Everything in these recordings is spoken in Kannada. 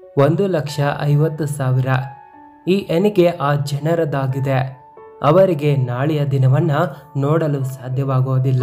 ಒಂದು ಲಕ್ಷ ಐವತ್ತು ಸಾವಿರ ಈ ಎಣಿಕೆ ಆ ಜನರದಾಗಿದೆ ಅವರಿಗೆ ನಾಳೆಯ ದಿನವನ್ನ ನೋಡಲು ಸಾಧ್ಯವಾಗುವುದಿಲ್ಲ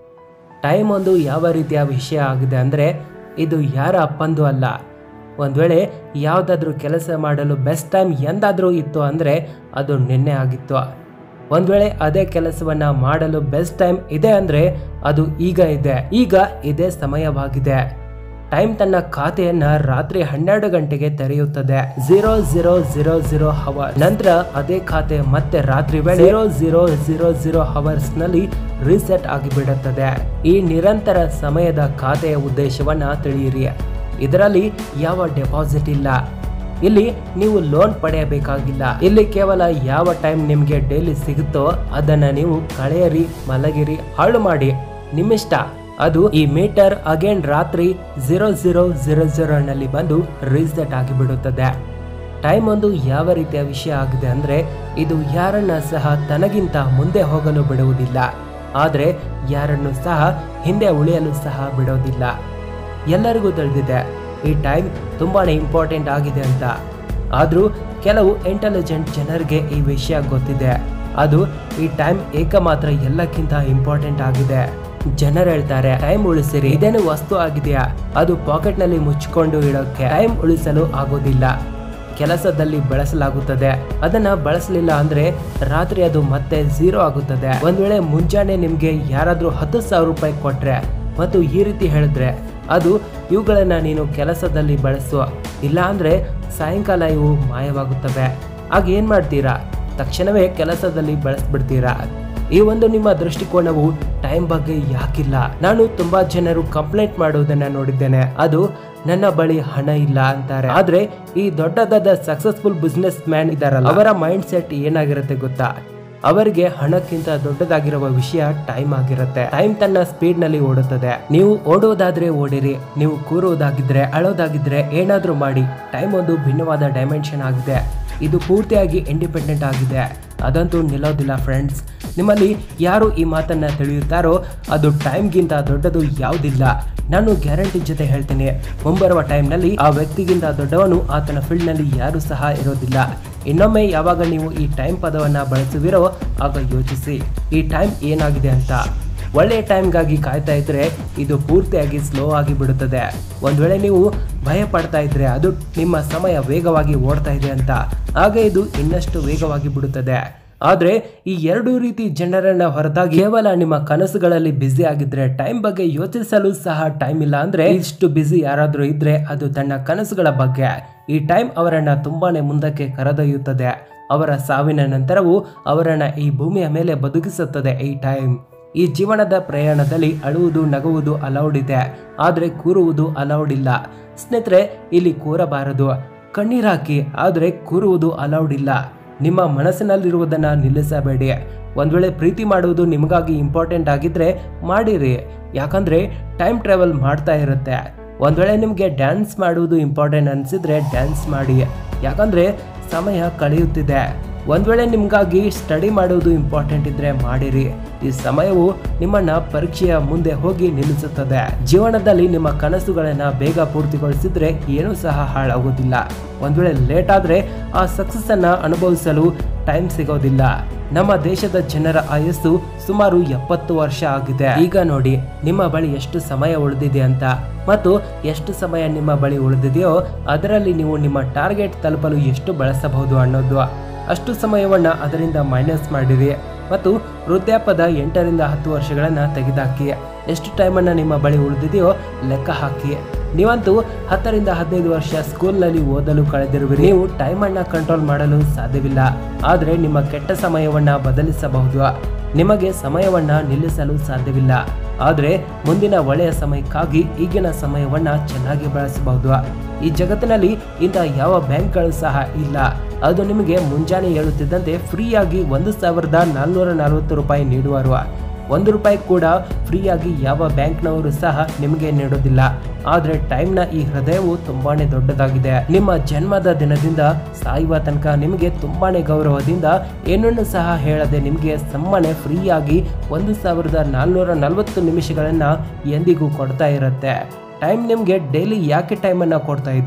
ಟೈಮ್ ಒಂದು ಯಾವ ರೀತಿಯ ವಿಷಯ ಆಗಿದೆ ಅಂದರೆ ಇದು ಯಾರ ಅಪ್ಪಂದು ಅಲ್ಲ ಒಂದು ವೇಳೆ ಯಾವುದಾದ್ರೂ ಕೆಲಸ ಮಾಡಲು ಬೆಸ್ಟ್ ಟೈಮ್ ಎಂದಾದರೂ ಇತ್ತು ಅಂದರೆ ಅದು ನಿನ್ನೆ ಆಗಿತ್ತು ಒಂದು ವೇಳೆ ಅದೇ ಕೆಲಸವನ್ನ ಮಾಡಲು ಬೆಸ್ಟ್ ಟೈಮ್ ಇದೆ ಅಂದರೆ ಅದು ಈಗ ಇದೆ ಈಗ ಇದೇ ಸಮಯವಾಗಿದೆ ಟೈಮ್ ತನ್ನ ಖಾತೆಯನ್ನ ರಾತ್ರಿ ಹನ್ನೆರಡು ಗಂಟೆಗೆ ತೆರೆಯುತ್ತದೆ zero zero zero zero hour ನಂತರ ಅದೇ ಖಾತೆ ಮತ್ತೆ ರಾತ್ರಿ ವೇಳೆ zero zero zero zero hours ನಲ್ಲಿ ರೀಸೆಟ್ ಆಗಿಬಿಡುತ್ತದೆ ಈ ನಿರಂತರ ಸಮಯದ ಖಾತೆಯ ಉದ್ದೇಶವನ್ನ ತಿಳಿಯಿರಿ ಇದರಲ್ಲಿ ಯಾವ ಡೆಪಾಸಿಟ್ ಇಲ್ಲ ಇಲ್ಲಿ ನೀವು ಲೋನ್ ಪಡೆಯಬೇಕಾಗಿಲ್ಲ ಇಲ್ಲಿ ಕೇವಲ ಯಾವ ಟೈಮ್ ನಿಮಗೆ ಡೈಲಿ ಸಿಗುತ್ತೋ ಅದನ್ನ ನೀವು ಕಳೆಯರಿ ಮಲಗಿರಿ ಹಾಳು ಮಾಡಿ ನಿಮ್ಮಿಷ್ಟ ಅದು ಈ ಮೀಟರ್ ಅಗೇನ್ ರಾತ್ರಿ ಝೀರೋ ಝೀರೋ ಝೀರೋ ಝೀರೋ ನಲ್ಲಿ ಬಂದು ರೀಸೆಟ್ ಆಗಿಬಿಡುತ್ತದೆ ಟೈಮ್ ಒಂದು ಯಾವ ರೀತಿಯ ವಿಷಯ ಆಗಿದೆ ಅಂದ್ರೆ ಇದು ಯಾರನ್ನ ಸಹ ತನಗಿಂತ ಮುಂದೆ ಹೋಗಲು ಬಿಡುವುದಿಲ್ಲ ಆದರೆ ಯಾರನ್ನು ಸಹ ಹಿಂದೆ ಉಳಿಯಲು ಸಹ ಬಿಡೋದಿಲ್ಲ ಎಲ್ಲರಿಗೂ ತಿಳಿದಿದೆ ಈ ಟೈಮ್ ತುಂಬಾನೇ ಇಂಪಾರ್ಟೆಂಟ್ ಆಗಿದೆ ಅಂತ ಆದರೂ ಕೆಲವು ಇಂಟೆಲಿಜೆಂಟ್ ಜನರಿಗೆ ಈ ವಿಷಯ ಗೊತ್ತಿದೆ ಅದು ಈ ಟೈಮ್ ಏಕಮಾತ್ರ ಎಲ್ಲಕ್ಕಿಂತ ಇಂಪಾರ್ಟೆಂಟ್ ಆಗಿದೆ ಜನರು ಹೇಳ್ತಾರೆ ಟೈಮ್ ಉಳಿಸಿರಿ ಇದೇನು ವಸ್ತು ಆಗಿದೆಯಾ ಅದು ಪಾಕೆಟ್ ನಲ್ಲಿ ಮುಚ್ಚಿಕೊಂಡು ಇಡೋಕೆ ಟೈಮ್ ಉಳಿಸಲು ಆಗೋದಿಲ್ಲ ಕೆಲಸದಲ್ಲಿ ಬಳಸಲಾಗುತ್ತದೆ ಅದನ್ನ ಬಳಸಲಿಲ್ಲ ಅಂದ್ರೆ ರಾತ್ರಿ ಅದು ಮತ್ತೆ ಝೀರೋ ಆಗುತ್ತದೆ ಒಂದ್ ವೇಳೆ ಮುಂಜಾನೆ ನಿಮ್ಗೆ ಯಾರಾದ್ರೂ ಹತ್ತು ಸಾವಿರ ರೂಪಾಯಿ ಕೊಟ್ರೆ ಮತ್ತು ಈ ರೀತಿ ಹೇಳಿದ್ರೆ ಅದು ಇವುಗಳನ್ನ ನೀನು ಕೆಲಸದಲ್ಲಿ ಬಳಸು ಇಲ್ಲ ಅಂದ್ರೆ ಸಾಯಂಕಾಲ ಇವು ಮಾಯವಾಗುತ್ತವೆ ಆಗ ಏನ್ ಮಾಡ್ತೀರಾ ತಕ್ಷಣವೇ ಕೆಲಸದಲ್ಲಿ ಬಳಸ್ಬಿಡ್ತೀರಾ ಈ ಒಂದು ನಿಮ್ಮ ದೃಷ್ಟಿಕೋನವು ಟೈಮ್ ಬಗ್ಗೆ ಯಾಕಿಲ್ಲ ನಾನು ತುಂಬಾ ಜನರು ಕಂಪ್ಲೇಂಟ್ ಮಾಡುವುದನ್ನ ನೋಡಿದ್ದೇನೆ ಅದು ನನ್ನ ಬಳಿ ಹಣ ಇಲ್ಲ ಅಂತಾರೆ ಆದ್ರೆ ಈ ದೊಡ್ಡದಾದ ಸಕ್ಸಸ್ಫುಲ್ ಬಿಸ್ನೆಸ್ ಮ್ಯಾನ್ ಇದಾರಲ್ಲ ಅವರ ಮೈಂಡ್ ಸೆಟ್ ಏನಾಗಿರುತ್ತೆ ಗೊತ್ತಾ ಅವರಿಗೆ ಹಣಕ್ಕಿಂತ ದೊಡ್ಡದಾಗಿರುವ ವಿಷಯ ಟೈಮ್ ಆಗಿರುತ್ತೆ ಟೈಮ್ ತನ್ನ ಸ್ಪೀಡ್ ನಲ್ಲಿ ಓಡುತ್ತದೆ ನೀವು ಓಡೋದಾದ್ರೆ ಓಡಿರಿ ನೀವು ಕೂರುವುದಾಗಿದ್ರೆ ಅಳೋದಾಗಿದ್ರೆ ಏನಾದ್ರೂ ಮಾಡಿ ಟೈಮ್ ಒಂದು ಭಿನ್ನವಾದ ಡೈಮೆನ್ಷನ್ ಆಗಿದೆ ಇದು ಪೂರ್ತಿಯಾಗಿ ಇಂಡಿಪೆಂಡೆಂಟ್ ಆಗಿದೆ ಅದಂತೂ ನಿಲ್ಲೋದಿಲ್ಲ ಫ್ರೆಂಡ್ಸ್ ನಿಮ್ಮಲ್ಲಿ ಯಾರು ಈ ಮಾತನ್ನ ತಿಳಿಯುತ್ತಾರೋ ಅದು ಟೈಮ್ಗಿಂತ ದೊಡ್ಡದು ಯಾವುದಿಲ್ಲ ನಾನು ಗ್ಯಾರಂಟಿ ಜೊತೆ ಹೇಳ್ತೀನಿ ಮುಂಬರುವ ಟೈಮ್ನಲ್ಲಿ ಆ ವ್ಯಕ್ತಿಗಿಂತ ದೊಡ್ಡವನು ಆತನ ಫೀಲ್ಡ್ನಲ್ಲಿ ಯಾರು ಸಹ ಇರೋದಿಲ್ಲ ಇನ್ನೊಮ್ಮೆ ಯಾವಾಗ ನೀವು ಈ ಟೈಮ್ ಪದವನ್ನ ಬಳಸುವಿರೋ ಆಗ ಯೋಚಿಸಿ ಈ ಟೈಮ್ ಏನಾಗಿದೆ ಅಂತ ಒಳ್ಳೆಯ ಟೈಮ್ಗಾಗಿ ಕಾಯ್ತಾ ಇದ್ರೆ ಇದು ಪೂರ್ತಿಯಾಗಿ ಸ್ಲೋ ಆಗಿ ಬಿಡುತ್ತದೆ ಒಂದ್ ವೇಳೆ ನೀವು ಭಯ ಪಡ್ತಾ ಇದ್ರೆ ಅದು ನಿಮ್ಮ ಸಮಯ ವೇಗವಾಗಿ ಓಡ್ತಾ ಇದೆ ಅಂತ ಆಗ ಇದು ಇನ್ನಷ್ಟು ವೇಗವಾಗಿ ಬಿಡುತ್ತದೆ ಆದ್ರೆ ಈ ಎರಡೂ ರೀತಿ ಜನರನ್ನ ಹೊರತಾಗಿ ಕೇವಲ ನಿಮ್ಮ ಕನಸುಗಳಲ್ಲಿ ಬ್ಯುಸಿ ಆಗಿದ್ರೆ ಟೈಮ್ ಬಗ್ಗೆ ಯೋಚಿಸಲು ಸಹ ಟೈಮ್ ಇಲ್ಲ ಅಂದ್ರೆ ಇಷ್ಟು ಬ್ಯುಸಿ ಯಾರಾದ್ರೂ ಇದ್ರೆ ಅದು ತನ್ನ ಕನಸುಗಳ ಬಗ್ಗೆ ಈ ಟೈಮ್ ಅವರನ್ನ ತುಂಬಾನೇ ಮುಂದಕ್ಕೆ ಕರೆದೊಯ್ಯುತ್ತದೆ ಅವರ ಸಾವಿನ ನಂತರವೂ ಅವರನ್ನ ಈ ಭೂಮಿಯ ಮೇಲೆ ಬದುಕಿಸುತ್ತದೆ ಈ ಟೈಮ್ ಈ ಜೀವನದ ಪ್ರಯಾಣದಲ್ಲಿ ಅಳುವುದು ನಗುವುದು ಅಲೌಡ್ ಇದೆ ಆದರೆ ಕೂರುವುದು ಅಲೌಡ್ ಇಲ್ಲ ಸ್ನೇಹಿತರೆ ಇಲ್ಲಿ ಕೂರಬಾರದು ಕಣ್ಣೀರಾಕಿ ಆದರೆ ಕೂರುವುದು ಅಲೌಡ್ ಇಲ್ಲ ನಿಮ್ಮ ಮನಸ್ಸಿನಲ್ಲಿರುವುದನ್ನ ನಿಲ್ಲಿಸಬೇಡಿ ಒಂದ್ ವೇಳೆ ಪ್ರೀತಿ ಮಾಡುವುದು ನಿಮಗಾಗಿ ಇಂಪಾರ್ಟೆಂಟ್ ಆಗಿದ್ರೆ ಮಾಡಿರಿ ಯಾಕಂದ್ರೆ ಟೈಮ್ ಟ್ರಾವೆಲ್ ಮಾಡ್ತಾ ಇರುತ್ತೆ ಒಂದ್ ವೇಳೆ ನಿಮಗೆ ಡ್ಯಾನ್ಸ್ ಮಾಡುವುದು ಇಂಪಾರ್ಟೆಂಟ್ ಅನ್ಸಿದ್ರೆ ಡ್ಯಾನ್ಸ್ ಮಾಡಿ ಯಾಕಂದ್ರೆ ಸಮಯ ಕಳೆಯುತ್ತಿದೆ ಒಂದ್ ವೇಳೆ ನಿಮ್ಗಾಗಿ ಸ್ಟಡಿ ಮಾಡುವುದು ಇಂಪಾರ್ಟೆಂಟ್ ಇದ್ರೆ ಮಾಡಿರಿ ಈ ಸಮಯವು ನಿಮ್ಮನ್ನ ಪರೀಕ್ಷೆಯ ಮುಂದೆ ಹೋಗಿ ನಿಲ್ಲಿಸುತ್ತದೆ ಜೀವನದಲ್ಲಿ ನಿಮ್ಮ ಕನಸುಗಳನ್ನ ಬೇಗ ಪೂರ್ತಿಗೊಳಿಸಿದ್ರೆ ಏನೂ ಸಹ ಹಾಳಾಗೋದಿಲ್ಲ ಒಂದ್ ವೇಳೆ ಲೇಟ್ ಆದ್ರೆ ಆ ಸಕ್ಸಸ್ ಅನ್ನ ಅನುಭವಿಸಲು ಟೈಮ್ ಸಿಗೋದಿಲ್ಲ ನಮ್ಮ ದೇಶದ ಜನರ ಆಯಸ್ಸು ಸುಮಾರು ಎಪ್ಪತ್ತು ವರ್ಷ ಆಗಿದೆ ಈಗ ನೋಡಿ ನಿಮ್ಮ ಬಳಿ ಎಷ್ಟು ಸಮಯ ಉಳಿದಿದೆ ಅಂತ ಮತ್ತು ಎಷ್ಟು ಸಮಯ ನಿಮ್ಮ ಬಳಿ ಉಳಿದಿದೆಯೋ ಅದರಲ್ಲಿ ನೀವು ನಿಮ್ಮ ಟಾರ್ಗೆಟ್ ತಲುಪಲು ಎಷ್ಟು ಬಳಸಬಹುದು ಅನ್ನೋದು ಅಷ್ಟು ಸಮಯವನ್ನ ಅದರಿಂದ ಮೈನಸ್ ಮಾಡಿರಿ ಮತ್ತು ವೃದ್ಧಾಪದ ಎಂಟರಿಂದ ಹತ್ತು ವರ್ಷಗಳನ್ನ ತೆಗೆದುಹಾಕಿ ಎಷ್ಟು ಟೈಮನ್ನ ನಿಮ್ಮ ಬಳಿ ಉಳಿದಿದೆಯೋ ಲೆಕ್ಕ ಹಾಕಿ ನೀವಂತೂ ಹತ್ತರಿಂದ ಹದಿನೈದು ವರ್ಷ ಸ್ಕೂಲ್ನಲ್ಲಿ ಓದಲು ಕಳೆದಿರುವಿರಿ ನೀವು ಟೈಮನ್ನ ಕಂಟ್ರೋಲ್ ಮಾಡಲು ಸಾಧ್ಯವಿಲ್ಲ ಆದರೆ ನಿಮ್ಮ ಕೆಟ್ಟ ಸಮಯವನ್ನ ಬದಲಿಸಬಹುದು ನಿಮಗೆ ಸಮಯವನ್ನ ನಿಲ್ಲಿಸಲು ಸಾಧ್ಯವಿಲ್ಲ ಆದರೆ ಮುಂದಿನ ಒಳ್ಳೆಯ ಸಮಯಕ್ಕಾಗಿ ಈಗಿನ ಸಮಯವನ್ನ ಚೆನ್ನಾಗಿ ಬಳಸಬಹುದು ಈ ಜಗತ್ತಿನಲ್ಲಿ ಇಂಥ ಯಾವ ಬ್ಯಾಂಕ್ಗಳು ಸಹ ಇಲ್ಲ ಅದು ನಿಮಗೆ ಮುಂಜಾನೆ ಹೇಳುತ್ತಿದ್ದಂತೆ ಫ್ರೀಯಾಗಿ ಒಂದು ಸಾವಿರದ ನಾಲ್ನೂರ ನಲವತ್ತು ರೂಪಾಯಿ ನೀಡುವರು ಒಂದು ರೂಪಾಯಿ ಕೂಡ ಫ್ರೀಯಾಗಿ ಯಾವ ಬ್ಯಾಂಕ್ನವರು ಸಹ ನಿಮಗೆ ನೀಡೋದಿಲ್ಲ ಆದರೆ ಟೈಮ್ನ ಈ ಹೃದಯವು ತುಂಬಾನೇ ದೊಡ್ಡದಾಗಿದೆ ನಿಮ್ಮ ಜನ್ಮದ ದಿನದಿಂದ ಸಾಯುವ ತನಕ ನಿಮಗೆ ತುಂಬಾನೇ ಗೌರವದಿಂದ ಏನನ್ನು ಸಹ ಹೇಳದೆ ನಿಮಗೆ ಸುಮ್ಮನೆ ಫ್ರೀಯಾಗಿ ಒಂದು ಸಾವಿರದ ನಾಲ್ನೂರ ನಲವತ್ತು ನಿಮಿಷಗಳನ್ನ ಎಂದಿಗೂ ಕೊಡ್ತಾ ಇರುತ್ತೆ ಟೈಮ್ ನಿಮಗೆ ಡೈಲಿ ಯಾಕೆ ಟೈಮನ್ನು ಕೊಡ್ತಾ ಇದೆ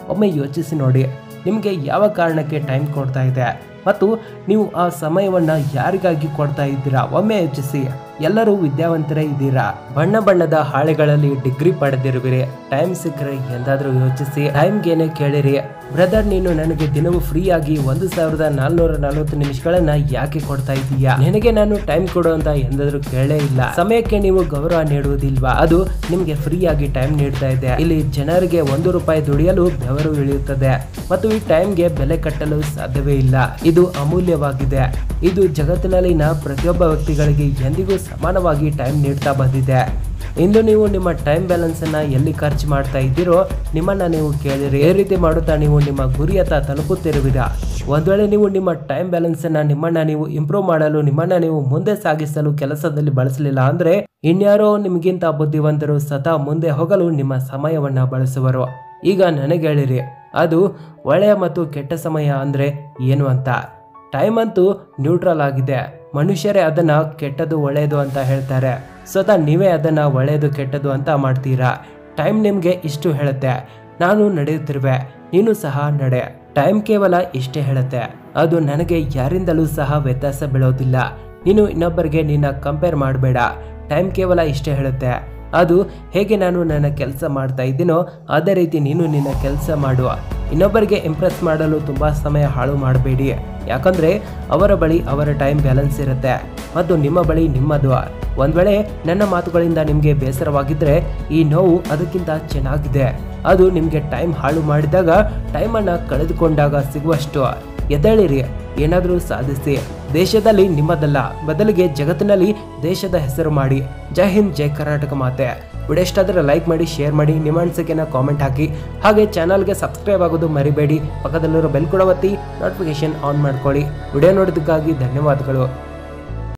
ಒಮ್ಮೆ ಯೋಚಿಸಿ ನೋಡಿ ನಿಮಗೆ ಯಾವ ಕಾರಣಕ್ಕೆ ಟೈಮ್ ಕೊಡ್ತಾ ಇದೆ ಮತ್ತು ನೀವು ಆ ಸಮಯವನ್ನು ಯಾರಿಗಾಗಿ ಕೊಡ್ತಾ ಇದ್ದೀರಾ ಒಮ್ಮೆ ಯೋಚಿಸಿ ಎಲ್ಲರೂ ವಿದ್ಯಾವಂತರೇ ಇದ್ದೀರಾ ಬಣ್ಣ ಬಣ್ಣದ ಹಾಳೆಗಳಲ್ಲಿ ಡಿಗ್ರಿ ಪಡೆದಿರುವಿರಿ ಟೈಮ್ ಸಿಕ್ಕರೆ ಎಂದಾದ್ರೂ ಯೋಚಿಸಿ ಟೈಮ್ಗೇನೆ ಕೇಳಿರಿ ಬ್ರದರ್ ನೀನು ನನಗೆ ದಿನವೂ ಫ್ರೀ ಆಗಿ ಒಂದು ಸಾವಿರದ ನಾಲ್ನೂರ ನಲವತ್ತು ನಿಮಿಷಗಳನ್ನ ಯಾಕೆ ಕೊಡ್ತಾ ಇದ್ದೀಯಾ ನಿನಗೆ ನಾನು ಟೈಮ್ ಕೊಡು ಅಂತ ಎಂದಾದ್ರೂ ಕೇಳೇ ಇಲ್ಲ ಸಮಯಕ್ಕೆ ನೀವು ಗೌರವ ನೀಡುವುದಿಲ್ವಾ ಅದು ನಿಮ್ಗೆ ಫ್ರೀ ಆಗಿ ಟೈಮ್ ನೀಡ್ತಾ ಇದೆ ಇಲ್ಲಿ ಜನರಿಗೆ ಒಂದು ರೂಪಾಯಿ ದುಡಿಯಲು ಬೆವರು ಇಳಿಯುತ್ತದೆ ಮತ್ತು ಈ ಟೈಮ್ಗೆ ಬೆಲೆ ಕಟ್ಟಲು ಸಾಧ್ಯವೇ ಇಲ್ಲ ಇದು ಅಮೂಲ್ಯವಾಗಿದೆ ಇದು ಜಗತ್ತಿನಲ್ಲಿನ ಪ್ರತಿಯೊಬ್ಬ ವ್ಯಕ್ತಿಗಳಿಗೆ ಎಂದಿಗೂ ಸಮಾನವಾಗಿ ಟೈಮ್ ನೀಡ್ತಾ ಬಂದಿದೆ ಇಂದು ನೀವು ನಿಮ್ಮ ಟೈಮ್ ಬ್ಯಾಲೆನ್ಸ್ ಅನ್ನ ಎಲ್ಲಿ ಖರ್ಚು ಮಾಡ್ತಾ ಇದ್ದೀರೋ ನಿಮ್ಮನ್ನ ನೀವು ಕೇಳಿರಿ ಈ ರೀತಿ ಮಾಡುತ್ತಾ ನೀವು ನಿಮ್ಮ ಗುರಿಯತ್ತ ತಲುಪುತ್ತಿರುವಿರಾ ಒಂದ್ ವೇಳೆ ನೀವು ನಿಮ್ಮ ಟೈಮ್ ಬ್ಯಾಲೆನ್ಸ್ ಅನ್ನ ನಿಮ್ಮನ್ನ ನೀವು ಇಂಪ್ರೂವ್ ಮಾಡಲು ನಿಮ್ಮನ್ನ ನೀವು ಮುಂದೆ ಸಾಗಿಸಲು ಕೆಲಸದಲ್ಲಿ ಬಳಸಲಿಲ್ಲ ಅಂದ್ರೆ ಇನ್ಯಾರೋ ನಿಮಗಿಂತ ಬುದ್ಧಿವಂತರು ಸದಾ ಮುಂದೆ ಹೋಗಲು ನಿಮ್ಮ ಸಮಯವನ್ನ ಬಳಸುವರು ಈಗ ನನಗೆ ಹೇಳಿರಿ ಅದು ಒಳ್ಳೆಯ ಮತ್ತು ಕೆಟ್ಟ ಸಮಯ ಅಂದ್ರೆ ಏನು ಅಂತ ಟೈಮ್ ಅಂತೂ ನ್ಯೂಟ್ರಲ್ ಆಗಿದೆ ಮನುಷ್ಯರೇ ಅದನ್ನ ಕೆಟ್ಟದು ಒಳ್ಳೆಯದು ಅಂತ ಹೇಳ್ತಾರೆ ಸ್ವತಃ ನೀವೇ ಅದನ್ನ ಒಳ್ಳೆಯದು ಕೆಟ್ಟದು ಅಂತ ಮಾಡ್ತೀರಾ ಟೈಮ್ ನಿಮಗೆ ಇಷ್ಟು ಹೇಳುತ್ತೆ ನಾನು ನಡೆಯುತ್ತಿರುವೆ ನೀನು ಸಹ ನಡೆ ಟೈಮ್ ಕೇವಲ ಇಷ್ಟೇ ಹೇಳುತ್ತೆ ಅದು ನನಗೆ ಯಾರಿಂದಲೂ ಸಹ ವ್ಯತ್ಯಾಸ ಬೀಳೋದಿಲ್ಲ ನೀನು ಇನ್ನೊಬ್ಬರಿಗೆ ನಿನ್ನ ಕಂಪೇರ್ ಮಾಡಬೇಡ ಟೈಮ್ ಕೇವಲ ಇಷ್ಟೇ ಹೇಳುತ್ತೆ ಅದು ಹೇಗೆ ನಾನು ನನ್ನ ಕೆಲಸ ಮಾಡ್ತಾ ಇದ್ದೀನೋ ಅದೇ ರೀತಿ ನೀನು ನಿನ್ನ ಕೆಲಸ ಮಾಡುವ ಇನ್ನೊಬ್ಬರಿಗೆ ಇಂಪ್ರೆಸ್ ಮಾಡಲು ತುಂಬ ಸಮಯ ಹಾಳು ಮಾಡಬೇಡಿ ಯಾಕಂದ್ರೆ ಅವರ ಬಳಿ ಅವರ ಟೈಮ್ ಬ್ಯಾಲೆನ್ಸ್ ಇರುತ್ತೆ ಮತ್ತು ನಿಮ್ಮ ಬಳಿ ನಿಮ್ಮದು ಒಂದ್ ವೇಳೆ ನನ್ನ ಮಾತುಗಳಿಂದ ನಿಮಗೆ ಬೇಸರವಾಗಿದ್ರೆ ಈ ನೋವು ಅದಕ್ಕಿಂತ ಚೆನ್ನಾಗಿದೆ ಅದು ನಿಮಗೆ ಟೈಮ್ ಹಾಳು ಮಾಡಿದಾಗ ಟೈಮನ್ನು ಕಳೆದುಕೊಂಡಾಗ ಸಿಗುವಷ್ಟು ಎದ್ದೇಳಿರಿ ಏನಾದರೂ ಸಾಧಿಸಿ ದೇಶದಲ್ಲಿ ನಿಮ್ಮದಲ್ಲ ಬದಲಿಗೆ ಜಗತ್ತಿನಲ್ಲಿ ದೇಶದ ಹೆಸರು ಮಾಡಿ ಜೈ ಹಿಂದ್ ಜೈ ಕರ್ನಾಟಕ ಮಾತೆ ವಿಡಿಯೋ ಇಷ್ಟ ಆದರೆ ಲೈಕ್ ಮಾಡಿ ಶೇರ್ ಮಾಡಿ ನಿಮ್ಮ ಅನಿಸಿಕೆನ ಕಾಮೆಂಟ್ ಹಾಕಿ ಹಾಗೆ ಚಾನಲ್ಗೆ ಸಬ್ಸ್ಕ್ರೈಬ್ ಆಗೋದು ಮರಿಬೇಡಿ ಪಕ್ಕದಲ್ಲಿರೋ ಬೆಲ್ ಕೂಡ ಒತ್ತಿ ನೋಟಿಫಿಕೇಶನ್ ಆನ್ ಮಾಡ್ಕೊಳ್ಳಿ ವಿಡಿಯೋ ನೋಡೋದಕ್ಕಾಗಿ ಧನ್ಯವಾದಗಳು